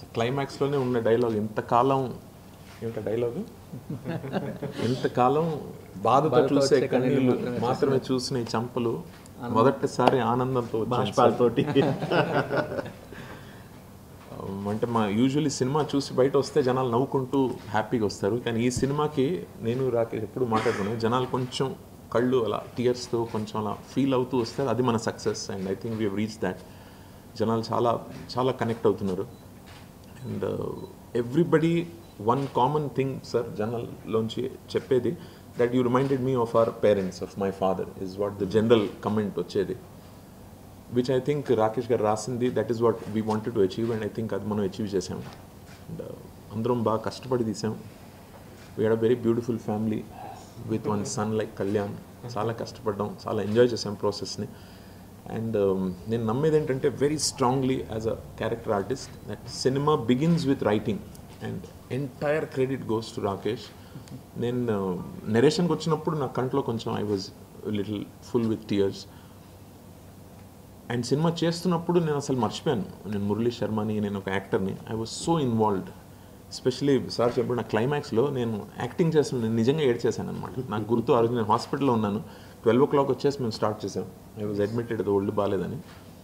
క్లైమాక్స్లోనే ఉన్న డైలాగ్ ఎంతకాలం ఏమిట డైలాగ్ ఎంతకాలం బాధతో చూసే కన్నీళ్ళు మాత్రమే చూసిన ఈ చంపలు మొదటిసారి ఆనందంతో బాష్పాలతోటి అంటే మా యూజువల్లీ సినిమా చూసి బయట వస్తే జనాలు నవ్వుకుంటూ హ్యాపీగా వస్తారు కానీ ఈ సినిమాకి నేను రాకేష్ ఎప్పుడు మాట్లాడుకున్నాను జనాలు కొంచెం కళ్ళు అలా టీయర్స్తో కొంచెం అలా ఫీల్ అవుతూ వస్తారు అది మన success and I think we reach that జనాలు చాలా చాలా కనెక్ట్ అవుతున్నారు and everybody one common thing sir జనరల్లోంచి చెప్పేది that you reminded me of our parents of my father is what the general comment వచ్చేది విచ్ ఐ థింక్ రాకేష్ గారు రాసింది that is what we wanted to achieve and I think అది మనం achieve చేసాం అండ్ అందరం బాగా కష్టపడి తీసాం we had a very beautiful family with one son like Kalyan చాలా కష్టపడ్డాం చాలా ఎంజాయ్ చేసాం ప్రాసెస్ని అండ్ నేను నమ్మేది ఏంటంటే very strongly as a character artist that cinema begins with writing and entire credit goes to Rakesh నేను నెరేషన్కి వచ్చినప్పుడు నా కంట్లో కొంచెం I was little full with tears and cinema చేస్తున్నప్పుడు నేను అసలు మర్చిపోయాను నేను మురళీ శర్మని నేను ఒక యాక్టర్ని I was so involved especially sir చెప్పిన నా క్లైమాక్స్లో నేను యాక్టింగ్ చేస్తున్న నేను నిజంగా ఏడ్చేసాను అనమాట నాకు గుర్తు ఆ రోజు నేను హాస్పిటల్లో ఉన్నాను ట్వెల్వ్ ఓ క్లాక్ వచ్చేసి మేము స్టార్ట్ చేసాం ఐ వాజ్ అడ్మిటెడ్ ఏదో ఒళ్ళు బాగాలేదని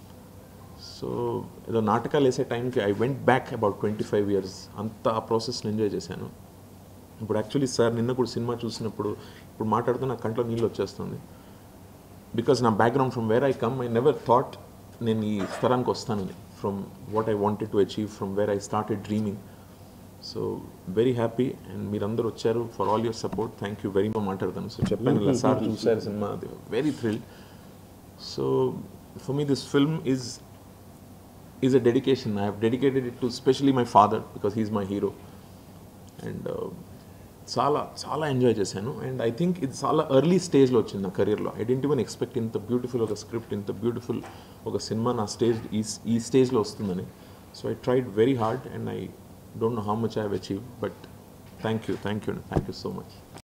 సో ఏదో నాటకాలు వేసే టైంకి I went back about twenty five years అంత ఆ ప్రాసెస్ని ఎంజాయ్ చేశాను ఇప్పుడు యాక్చువల్లీ సార్ నిన్న కూడా సినిమా చూసినప్పుడు ఇప్పుడు మాట్లాడుతూ నా కంట్లో నీళ్ళు వచ్చేస్తుంది బికాస్ నా background from where I come I never thought నేను ఈ స్థలానికి వస్తానని from what I wanted to achieve from where I started dreaming so very happy and మీరందరూ వచ్చారు for all your support thank you very much మాట్లాడతాను so చెప్పాను ఇలా sir చూశారు cinema very thrill so for me this film is is a dedication I have dedicated it to specially my father because he's my hero and చాలా చాలా enjoy చేశాను and I think ఇది చాలా early స్టేజ్లో వచ్చింది నా కెరీర్లో ఐ డెంట్ ఈవెన్ ఎక్స్పెక్ట్ ఇంత బ్యూటిఫుల్ ఒక స్క్రిప్ట్ ఇంత బ్యూటిఫుల్ ఒక సినిమా నా స్టేజ్ ఈ ఈ స్టేజ్లో వస్తుందని so I tried very hard and I don't know how much I have achieve but thank you thank you thank you so much